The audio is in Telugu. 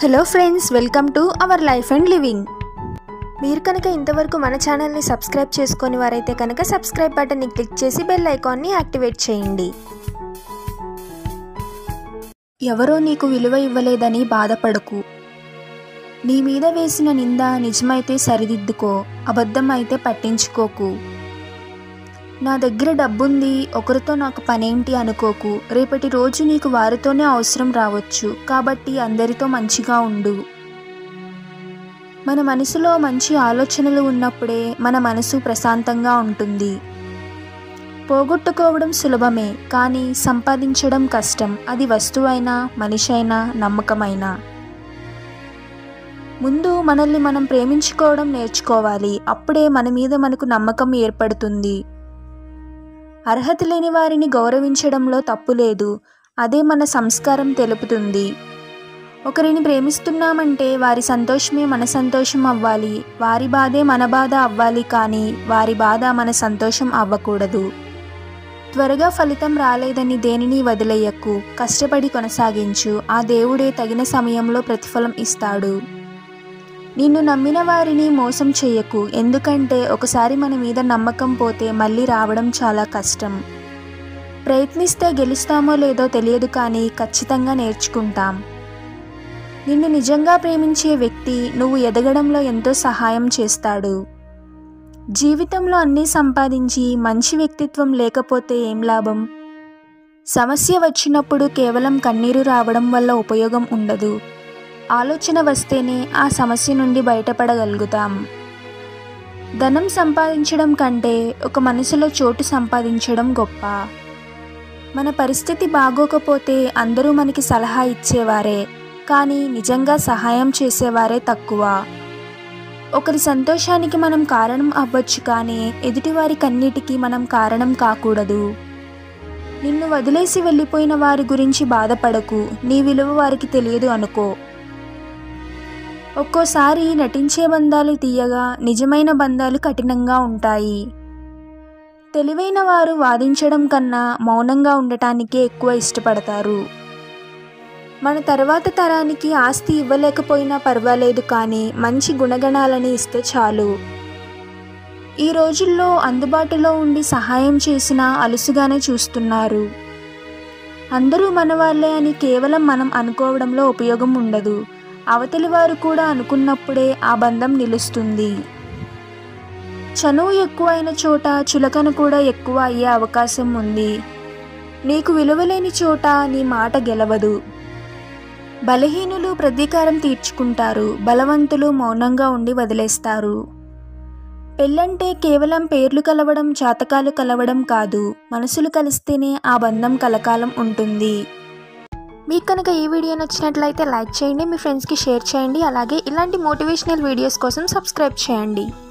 hello friends welcome to our life and living మీరు కనుక ఇంతవరకు మన ఛానల్ని సబ్స్క్రైబ్ చేసుకొని వారైతే కనుక సబ్స్క్రైబ్ బటన్ని క్లిక్ చేసి బెల్ ఐకాన్ని యాక్టివేట్ చేయండి ఎవరో నీకు విలువ ఇవ్వలేదని బాధపడకు నీ మీద వేసిన నింద నిజమైతే సరిదిద్దుకో అబద్ధం అయితే పట్టించుకోకు నా దగ్గర డబ్బుంది ఒకరితో నాకు పనేంటి అనుకోకు రేపటి రోజు నీకు వారితోనే అవసరం రావచ్చు కాబట్టి అందరితో మంచిగా ఉండు మన మనసులో మంచి ఆలోచనలు ఉన్నప్పుడే మన మనసు ప్రశాంతంగా ఉంటుంది పోగొట్టుకోవడం సులభమే కానీ సంపాదించడం కష్టం అది వస్తువైనా మనిషి అయినా నమ్మకమైనా ముందు మనల్ని మనం ప్రేమించుకోవడం నేర్చుకోవాలి అప్పుడే మన మీద మనకు నమ్మకం ఏర్పడుతుంది అర్హత లేని వారిని గౌరవించడంలో తప్పు లేదు అదే మన సంస్కారం తెలుపుతుంది ఒకరిని ప్రేమిస్తున్నామంటే వారి సంతోషమే మన సంతోషం అవ్వాలి వారి బాధే మన బాధ అవ్వాలి కానీ వారి బాధ మన సంతోషం అవ్వకూడదు త్వరగా ఫలితం రాలేదని దేనిని వదిలేయకు కష్టపడి కొనసాగించు ఆ దేవుడే తగిన సమయంలో ప్రతిఫలం ఇస్తాడు నిన్ను నమ్మిన వారిని మోసం చేయకు ఎందుకంటే ఒకసారి మన మీద నమ్మకం పోతే మళ్ళీ రావడం చాలా కష్టం ప్రయత్నిస్తే గెలుస్తామో లేదో తెలియదు కానీ ఖచ్చితంగా నేర్చుకుంటాం నిన్ను నిజంగా ప్రేమించే వ్యక్తి నువ్వు ఎదగడంలో ఎంతో సహాయం చేస్తాడు జీవితంలో అన్నీ సంపాదించి మంచి వ్యక్తిత్వం లేకపోతే ఏం లాభం సమస్య వచ్చినప్పుడు కేవలం కన్నీరు రావడం వల్ల ఉపయోగం ఉండదు ఆలోచన వస్తేనే ఆ సమస్య నుండి బయటపడగలుగుతాం ధనం సంపాదించడం కంటే ఒక మనసులో చోటు సంపాదించడం గొప్ప మన పరిస్థితి బాగోకపోతే అందరూ మనకి సలహా ఇచ్చేవారే కానీ నిజంగా సహాయం చేసేవారే తక్కువ ఒకరి సంతోషానికి మనం కారణం అవ్వచ్చు కానీ ఎదుటివారి కన్నిటికి మనం కారణం కాకూడదు నిన్ను వదిలేసి వెళ్ళిపోయిన వారి గురించి బాధపడకు నీ విలువ వారికి తెలియదు అనుకో ఒక్కోసారి నటించే బంధాలు తీయగా నిజమైన బంధాలు కఠినంగా ఉంటాయి తెలివైన వారు వాదించడం కన్నా మౌనంగా ఉండటానికే ఎక్కువ ఇష్టపడతారు మన తర్వాత తరానికి ఆస్తి ఇవ్వలేకపోయినా పర్వాలేదు కానీ మంచి గుణగణాలని ఇస్తే చాలు ఈ రోజుల్లో అందుబాటులో ఉండి సహాయం చేసినా అలుసుగానే చూస్తున్నారు అందరూ మన వాళ్ళే అని కేవలం మనం అనుకోవడంలో ఉపయోగం ఉండదు అవతలి వారు కూడా అనుకున్నప్పుడే ఆ బంధం నిలుస్తుంది చనువు ఎక్కువైన చోట చులకన కూడా ఎక్కువ అయ్యే అవకాశం ఉంది నీకు విలువలేని చోట నీ మాట గెలవదు బలహీనులు ప్రతీకారం తీర్చుకుంటారు బలవంతులు మౌనంగా ఉండి వదిలేస్తారు పెళ్ళంటే కేవలం పేర్లు కలవడం జాతకాలు కలవడం కాదు మనసులు కలిస్తేనే ఆ బంధం కలకాలం ఉంటుంది మీకు కనుక ఈ వీడియో నచ్చినట్లయితే లైక్ చేయండి మీ ఫ్రెండ్స్కి షేర్ చేయండి అలాగే ఇలాంటి మోటివేషనల్ వీడియోస్ కోసం సబ్స్క్రైబ్ చేయండి